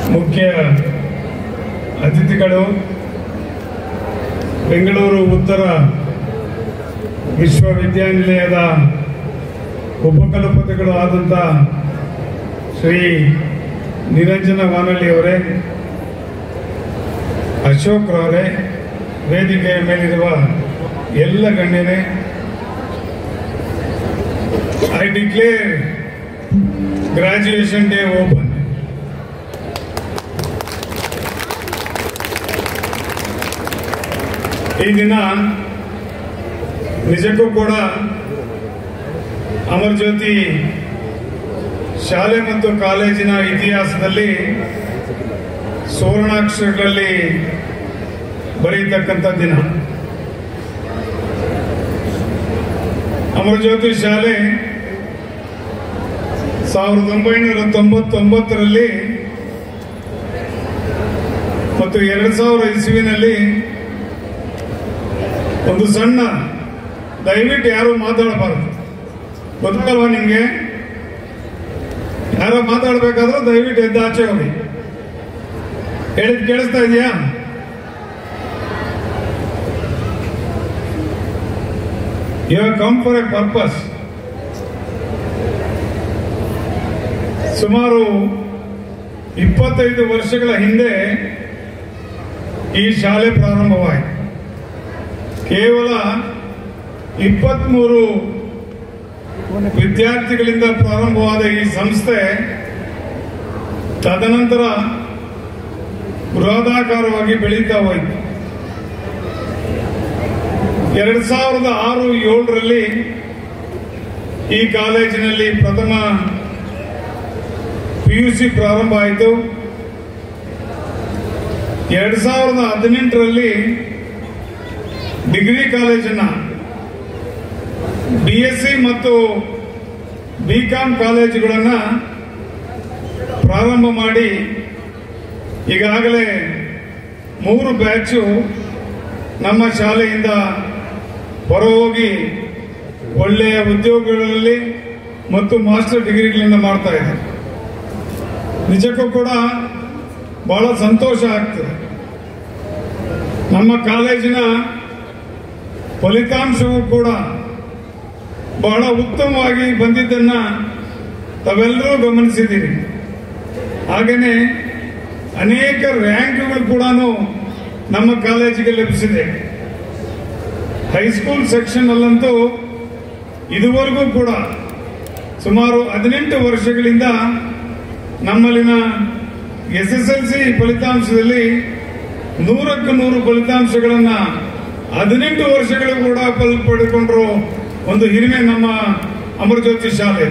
ಮುಖ್ಯ ಅತಿಥಿಗಳು ಬೆಂಗಳೂರು ಉತ್ತರ ವಿಶ್ವವಿದ್ಯಾನಿಲಯದ ಉಪಕುಲಪತಿಗಳು ಆದಂಥ ಶ್ರೀ ನಿರಂಜನ ವಾನಳ್ಳಿ ಅವರೇ ಅಶೋಕ್ ರವರೇ ವೇದಿಕೆಯ ಮೇಲಿರುವ ಎಲ್ಲ ಗಣ್ಯರೇ I declare graduation day open ಈ ದಿನ ನಿಜಕ್ಕೂ ಕೂಡ ಅಮರ್ ಜ್ಯೋತಿ ಶಾಲೆ ಮತ್ತು ಕಾಲೇಜಿನ ಇತಿಹಾಸದಲ್ಲಿ ಸುವರ್ಣಾಕ್ಷರಗಳಲ್ಲಿ ಬರೆಯತಕ್ಕಂಥ ದಿನ ಅಮರಜ್ಯೋತಿ ಶಾಲೆ ಸಾವಿರದ ಒಂಬೈನೂರ ತೊಂಬತ್ತೊಂಬತ್ತರಲ್ಲಿ ಮತ್ತು ಎರಡು ಸಾವಿರ ಇಸ್ವಿನಲ್ಲಿ ಒಂದು ಸಣ್ಣ ದಯವಿಟ್ಟು ಯಾರು ಮಾತಾಡಬಾರದು ಗೊತ್ತಲ್ವಾ ನಿಮ್ಗೆ ಯಾರೋ ಮಾತಾಡಬೇಕಾದ್ರೆ ದಯವಿಟ್ಟು ಎದ್ದು ಆಚೆ ಹೋಗಿ ಹೇಳಿದ್ ಕೇಳಿಸ್ತಾ ಇದೆಯಾ you have come for a purpose ಸುಮಾರು ಇಪ್ಪತ್ತೈದು ವರ್ಷಗಳ ಹಿಂದೆ ಈ ಶಾಲೆ ಪ್ರಾರಂಭವಾಯಿತು ಕೇವಲ ಇಪ್ಪತ್ಮೂರು ವಿದ್ಯಾರ್ಥಿಗಳಿಂದ ಪ್ರಾರಂಭವಾದ ಈ ಸಂಸ್ಥೆ ತದನಂತರ ಬೃಹದಾಕಾರವಾಗಿ ಬೆಳೀತಾ ಹೋಯಿತು ಎರಡ್ ಸಾವಿರದ ಆರು ಏಳರಲ್ಲಿ ಈ ಕಾಲೇಜಿನಲ್ಲಿ ಪ್ರಥಮ ಪಿಯುಸಿ ಪ್ರಾರಂಭ ಆಯಿತು ಎರಡ್ ಸಾವಿರದ ಹದಿನೆಂಟರಲ್ಲಿ ಡಿಗ್ರಿ ಕಾಲೇಜನ್ನ ಬಿ ಎಸ್ ಸಿ ಮತ್ತು ಬಿ ಕಾಮ್ ಕಾಲೇಜುಗಳನ್ನು ಪ್ರಾರಂಭ ಮಾಡಿ ಈಗಾಗಲೇ ಮೂರು ಬ್ಯಾಚು ನಮ್ಮ ಶಾಲೆಯಿಂದ ಹೊರಹೋಗಿ ಒಳ್ಳೆಯ ಉದ್ಯೋಗಗಳಲ್ಲಿ ಮತ್ತು ಮಾಸ್ಟರ್ ಡಿಗ್ರಿಗಳನ್ನು ಮಾಡ್ತಾ ಇದೆ ನಿಜಕ್ಕೂ ಕೂಡ ಬಹಳ ಸಂತೋಷ ಆಗ್ತದೆ ನಮ್ಮ ಕಾಲೇಜಿನ ಫಲಿತಾಂಶವೂ ಕೂಡ ಬಹಳ ಉತ್ತಮವಾಗಿ ಬಂದಿದ್ದನ್ನ ತಾವೆಲ್ಲರೂ ಗಮನಿಸಿದ್ದೀರಿ ಹಾಗೆಯೇ ಅನೇಕ ರ್ಯಾಂಕ್ಗಳು ಕೂಡ ನಮ್ಮ ಕಾಲೇಜಿಗೆ ಲಭಿಸಿದೆ ಹೈಸ್ಕೂಲ್ ಸೆಕ್ಷನ್ ಅಲ್ಲಂತೂ ಇದುವರೆಗೂ ಕೂಡ ಸುಮಾರು ಹದಿನೆಂಟು ವರ್ಷಗಳಿಂದ ನಮ್ಮಲ್ಲಿನ ಎಸ್ ಎಸ್ ಎಲ್ ಸಿ ಫಲಿತಾಂಶದಲ್ಲಿ ನೂರಕ್ಕೂ ನೂರು ಫಲಿತಾಂಶಗಳನ್ನ ಹದಿನೆಂಟು ವರ್ಷಗಳು ಕೂಡ ಫಲ ಪಡೆದುಕೊಂಡ್ರು ಒಂದು ಹಿರಿಮೆ ನಮ್ಮ ಅಮರಜ್ಯೋತಿ ಶಾಲೆ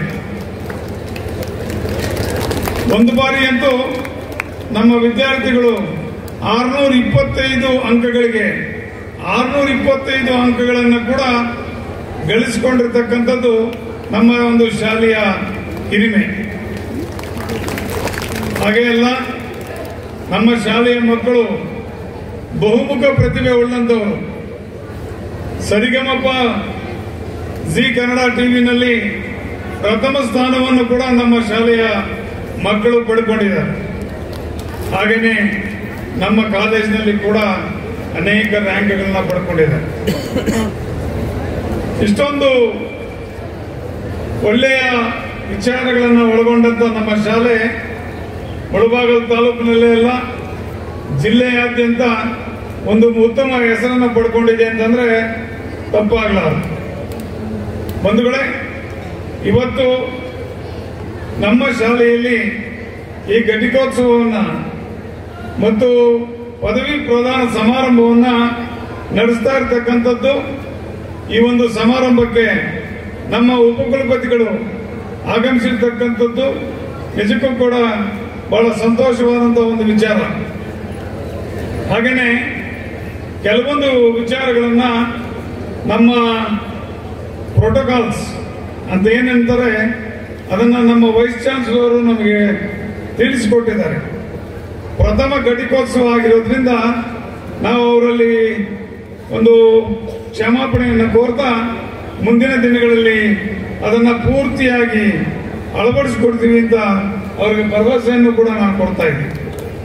ಒಂದು ಬಾರಿ ಅಂತೂ ನಮ್ಮ ವಿದ್ಯಾರ್ಥಿಗಳು ಆರ್ನೂರ ಇಪ್ಪತ್ತೈದು ಅಂಕಗಳಿಗೆ ಆರ್ನೂರ ಇಪ್ಪತ್ತೈದು ಅಂಕಗಳನ್ನು ಕೂಡ ಗಳಿಸಿಕೊಂಡಿರ್ತಕ್ಕಂಥದ್ದು ನಮ್ಮ ಒಂದು ಶಾಲೆಯ ಹಿರಿಮೆ ಹಾಗೆ ಅಲ್ಲ ನಮ್ಮ ಶಾಲೆಯ ಮಕ್ಕಳು ಬಹುಮುಖ ಪ್ರತಿಭೆ ಉಳ್ಳಂತವರು ಸರಿಗಮಪ ಜಿ ಕನ್ನಡ ಟಿವಿನಲ್ಲಿ ಪ್ರಥಮ ಸ್ಥಾನವನ್ನು ಕೂಡ ನಮ್ಮ ಶಾಲೆಯ ಮಕ್ಕಳು ಪಡ್ಕೊಂಡಿದ್ದಾರೆ ಹಾಗೆಯೇ ನಮ್ಮ ಕಾಲೇಜಿನಲ್ಲಿ ಕೂಡ ಅನೇಕ ರ್ಯಾಂಕ್ಗಳನ್ನ ಪಡ್ಕೊಂಡಿದ್ದಾರೆ ಇಷ್ಟೊಂದು ಒಳ್ಳೆಯ ವಿಚಾರಗಳನ್ನು ಒಳಗೊಂಡಂತ ನಮ್ಮ ಶಾಲೆ ಮುಳಬಾಗಲ್ ತಾಲೂಕಿನಲ್ಲೇ ಅಲ್ಲ ಜಿಲ್ಲೆಯಾದ್ಯಂತ ಒಂದು ಉತ್ತಮ ಹೆಸರನ್ನು ಪಡ್ಕೊಂಡಿದೆ ಅಂತಂದ್ರೆ ತಪ್ಪಾಗಲಾರದು ಬಂಧುಗಳೇ ಇವತ್ತು ನಮ್ಮ ಶಾಲೆಯಲ್ಲಿ ಈ ಘಟಿಕೋತ್ಸವವನ್ನ ಮತ್ತು ಪದವಿ ಪ್ರದಾನ ಸಮಾರಂಭವನ್ನ ನಡೆಸ್ತಾ ಇರತಕ್ಕಂಥದ್ದು ಈ ಒಂದು ಸಮಾರಂಭಕ್ಕೆ ನಮ್ಮ ಉಪಕುಲಪತಿಗಳು ಆಗಮಿಸಿರ್ತಕ್ಕಂಥದ್ದು ನಿಜಕ್ಕೂ ಕೂಡ ಬಹಳ ಸಂತೋಷವಾದಂತಹ ಒಂದು ವಿಚಾರ ಹಾಗೆಯೇ ಕೆಲವೊಂದು ವಿಚಾರಗಳನ್ನ ನಮ್ಮ ಪ್ರೋಟೋಕಾಲ್ಸ್ ಅಂತ ಏನಂತಾರೆ ಅದನ್ನ ನಮ್ಮ ವೈಸ್ ಚಾನ್ಸಲರ್ ನಮಗೆ ತಿಳಿಸಿಕೊಟ್ಟಿದ್ದಾರೆ ಪ್ರಥಮ ಘಟಿಕೋತ್ಸವ ಆಗಿರೋದ್ರಿಂದ ನಾವು ಅವರಲ್ಲಿ ಒಂದು ಕ್ಷಮಾಪಣೆಯನ್ನು ಕೋರ್ತಾ ಮುಂದಿನ ದಿನಗಳಲ್ಲಿ ಅದನ್ನ ಪೂರ್ತಿಯಾಗಿ ಅಳವಡಿಸಿಕೊಡ್ತೀವಿ ಅಂತ ಅವರಿಗೆ ಭರವಸೆಯನ್ನು ಕೂಡ ನಾನು ಕೊಡ್ತಾ ಇದ್ದೀನಿ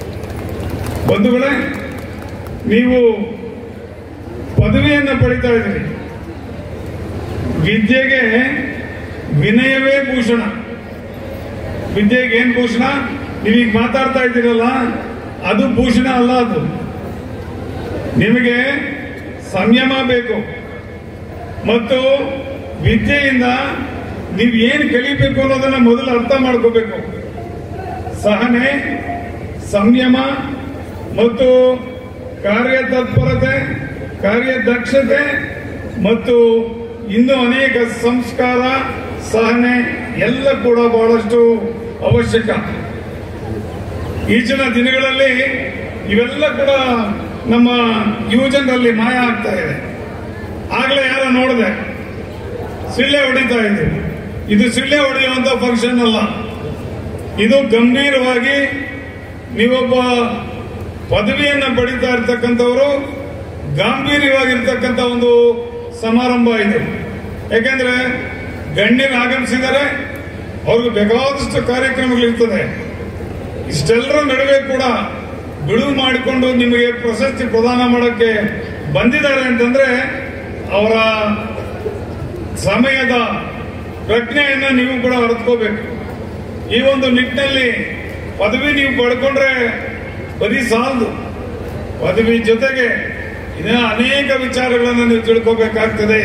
ಬಂಧುಗಳೇ ನೀವು ಪದವಿಯನ್ನು ಪಡಿತಾ ಇದ್ದೀರಿ ವಿದ್ಯೆಗೆ ವಿನಯವೇ ಭೂಷಣ ವಿದ್ಯೆಗೆ ಏನ್ ಭೂಷಣ ನೀವೀಗ ಮಾತಾಡ್ತಾ ಇದ್ದೀರಲ್ಲ ಅದು ಭೂಷಣ ಅಲ್ಲ ಅದು ನಿಮಗೆ ಸಂಯಮ ಬೇಕು ಮತ್ತು ವಿದ್ಯೆಯಿಂದ ನೀವು ಏನು ಕಲಿಬೇಕು ಅನ್ನೋದನ್ನ ಮೊದಲು ಅರ್ಥ ಮಾಡ್ಕೋಬೇಕು ಸಹನೆ ಸಂಯಮ ಮತ್ತು ಕಾರ್ಯತತ್ಪರತೆ ಕಾರ್ಯದಕ್ಷತೆ ಮತ್ತು ಇನ್ನೂ ಅನೇಕ ಸಂಸ್ಕಾರ ಸಹನೆ ಎಲ್ಲ ಕೂಡ ಬಹಳಷ್ಟು ಅವಶ್ಯಕ ಈಚಿನ ದಿನಗಳಲ್ಲಿ ಇವೆಲ್ಲ ಕೂಡ ನಮ್ಮ ಯುವಜನರಲ್ಲಿ ಮಾಯ ಆಗ್ತಾ ಇದೆ ಆಗಲೇ ಯಾರೋ ನೋಡಿದೆ ಸಿಳ್ಳೆ ಹೊಡಿತಾ ಇದ್ರು ಇದು ಸಿಳ್ಳೆ ಹೊಡೆಯುವಂತ ಫಂಕ್ಷನ್ ಅಲ್ಲ ಇದು ಗಂಭೀರವಾಗಿ ನೀವೊಬ್ಬ ಪದವಿಯನ್ನ ಪಡಿತಾ ಇರ್ತಕ್ಕಂಥವರು ಗಾಂಭೀರ್ಯವಾಗಿರ್ತಕ್ಕಂಥ ಒಂದು ಸಮಾರಂಭ ಇದು ಯಾಕೆಂದ್ರೆ ಗಣ್ಯರು ಆಗಮಿಸಿದರೆ ಅವ್ರಿಗೆ ಬೇಕಾದಷ್ಟು ಕಾರ್ಯಕ್ರಮಗಳಿರ್ತದೆ ಇಷ್ಟೆಲ್ಲರ ನಡುವೆ ಕೂಡ ಬಿಡುವು ಮಾಡಿಕೊಂಡು ನಿಮಗೆ ಪ್ರಶಸ್ತಿ ಪ್ರದಾನ ಮಾಡೋಕ್ಕೆ ಬಂದಿದ್ದಾರೆ ಅಂತಂದ್ರೆ ಅವರ ಸಮಯದ ಪ್ರಜ್ಞೆಯನ್ನ ನೀವು ಕೂಡ ಅರ್ಥಕೋಬೇಕು ಈ ಒಂದು ನಿಟ್ಟಿನಲ್ಲಿ ಪದವಿ ನೀವು ಪಡ್ಕೊಂಡ್ರೆ ಬರೀ ಸಾಲದು ಪದವಿ ಜೊತೆಗೆ ಇನ್ನ ಅನೇಕ ವಿಚಾರಗಳನ್ನು ನೀವು ತಿಳ್ಕೋಬೇಕಾಗ್ತದೆ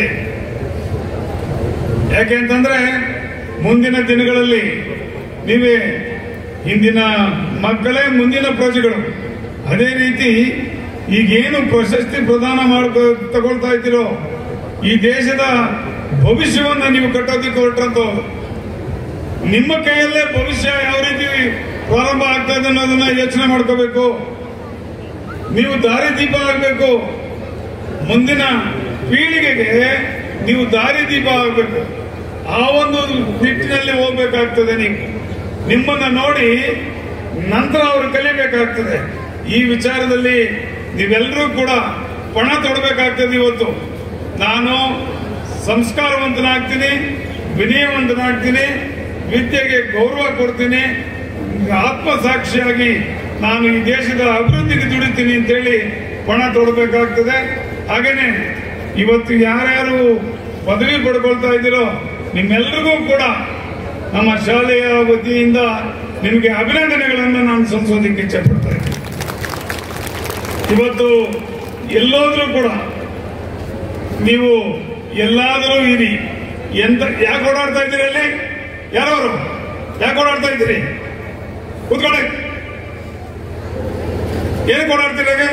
ಯಾಕೆಂತಂದ್ರೆ ಮುಂದಿನ ದಿನಗಳಲ್ಲಿ ನೀವೇ ಹಿಂದಿನ ಮಕ್ಕಳೇ ಮುಂದಿನ ಪ್ರಜೆಗಳು ಅದೇ ರೀತಿ ಈಗೇನು ಪ್ರಶಸ್ತಿ ಪ್ರದಾನ ಮಾಡ್ಕೊ ತಗೊಳ್ತಾ ಇದ್ದೀರೋ ಈ ದೇಶದ ಭವಿಷ್ಯವನ್ನ ನೀವು ಕಟ್ಟೋದಕ್ಕೆ ಹೊರಟಂತವ್ರು ನಿಮ್ಮ ಕೈಯಲ್ಲೇ ಭವಿಷ್ಯ ಯಾವ ರೀತಿ ಪ್ರಾರಂಭ ಆಗ್ತಾ ಇದೆ ಅನ್ನೋದನ್ನ ಯೋಚನೆ ಮಾಡ್ಕೋಬೇಕು ನೀವು ದಾರಿದೀಪ ಆಗಬೇಕು ಮುಂದಿನ ಪೀಳಿಗೆಗೆ ನೀವು ದಾರಿದೀಪ ಆಗಬೇಕು ಆ ಒಂದು ನಿಟ್ಟಿನಲ್ಲಿ ಹೋಗ್ಬೇಕಾಗ್ತದೆ ನೀವು ನಿಮ್ಮನ್ನ ನೋಡಿ ನಂತರ ಅವರು ಕಲಿಬೇಕಾಗ್ತದೆ ಈ ವಿಚಾರದಲ್ಲಿ ನೀವೆಲ್ಲರೂ ಕೂಡ ಪಣ ತೊಡಬೇಕಾಗ್ತದೆ ಇವತ್ತು ನಾನು ಸಂಸ್ಕಾರವಂತನಾಗ್ತೀನಿ ವಿನಯವಂತನಾಗ್ತೀನಿ ವಿದ್ಯೆಗೆ ಗೌರವ ಕೊಡ್ತೀನಿ ಆತ್ಮಸಾಕ್ಷಿಯಾಗಿ ನಾನು ಈ ದೇಶದ ಅಭಿವೃದ್ಧಿಗೆ ದುಡಿತೀನಿ ಅಂತೇಳಿ ಪಣ ತೊಡಬೇಕಾಗ್ತದೆ ಹಾಗೇನೆ ಇವತ್ತು ಯಾರ್ಯಾರು ಪದವಿ ಪಡ್ಕೊಳ್ತಾ ಇದ್ದೀರೋ ನಿಮ್ಮೆಲ್ಲರಿಗೂ ಕೂಡ ನಮ್ಮ ಶಾಲೆಯ ವತಿಯಿಂದ ನಿಮಗೆ ಅಭಿನಂದನೆಗಳನ್ನು ನಾನು ಸಲ್ಲಿಸೋದಕ್ಕೆ ಇಚ್ಛೆ ಪಡ್ತಾ ಇದ್ದೀನಿ ಇವತ್ತು ಎಲ್ಲೋದ್ರೂ ಕೂಡ ನೀವು ಎಲ್ಲಾದರೂ ಇರಿ ಎಂತ ಯಾಕೆ ಓಡಾಡ್ತಾ ಇದ್ದೀರಿ ಅಲ್ಲಿ ಯಾರವರು ಯಾಕೆ ಓಡಾಡ್ತಾ ಇದ್ದೀರಿ ಕೂತ್ಕೊಳ್ಳಿ ಏನಕ್ಕೆ ಓಡಾಡ್ತೀರಿ ಹಾಗೆ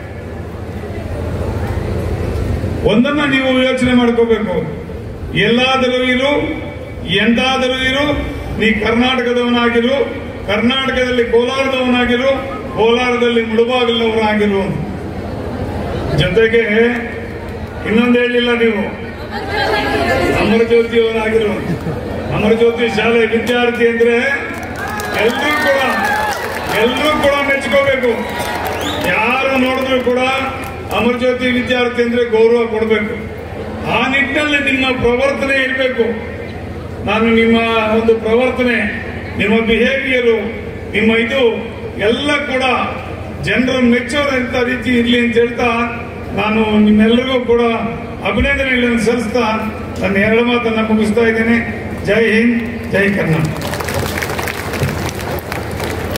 ಒಂದನ್ನ ನೀವು ಯೋಚನೆ ಮಾಡ್ಕೋಬೇಕು ಎಲ್ಲಾದರೂ ಇರು ಎಂದಾದರೂ ಇರು ನೀ ಕರ್ನಾಟಕದವನಾಗಿರು ಕರ್ನಾಟಕದಲ್ಲಿ ಕೋಲಾರದವನಾಗಿರು ಕೋಲಾರದಲ್ಲಿ ಮುಳುಬಾಗಿಲವನಾಗಿರು ಜೊತೆಗೆ ಇನ್ನೊಂದು ಹೇಳಿಲ್ಲ ನೀವು ಅಮರಜ್ಯೋತಿಯವರಾಗಿರು ಅಮರಜ್ಯೋತಿ ಶಾಲೆ ವಿದ್ಯಾರ್ಥಿ ಅಂದ್ರೆ ಎಲ್ಲರೂ ಕೂಡ ಎಲ್ಲರೂ ಕೂಡ ಮೆಚ್ಕೋಬೇಕು ಯಾರು ನೋಡಿದ್ರು ಕೂಡ ಅಮರಜ್ಯೋತಿ ವಿದ್ಯಾರ್ಥಿ ಅಂದ್ರೆ ಗೌರವ ಕೊಡಬೇಕು ಆ ನಿಟ್ಟಿನಲ್ಲಿ ನಿಮ್ಮ ಪ್ರವರ್ತನೆ ಇರಬೇಕು ನಾನು ನಿಮ್ಮ ಒಂದು ಪ್ರವರ್ತನೆ ನಿಮ್ಮ ಬಿಹೇವಿಯರು ನಿಮ್ಮ ಇದು ಎಲ್ಲ ಕೂಡ ಜನರು ಮೆಚ್ಚೋದಂತ ರೀತಿ ಇರಲಿ ಅಂತ ಹೇಳ್ತಾ ನಾನು ನಿಮ್ಮೆಲ್ಲರಿಗೂ ಕೂಡ ಅಭಿನಂದನೆಗಳನ್ನು ಸಲ್ಲಿಸ್ತಾ ನನ್ನ ಎರಡು ಮಾತನ್ನ ಮುಗಿಸ್ತಾ ಇದ್ದೇನೆ ಜೈ ಹಿಂದ್ ಜೈ ಕರ್ನಾಟಕ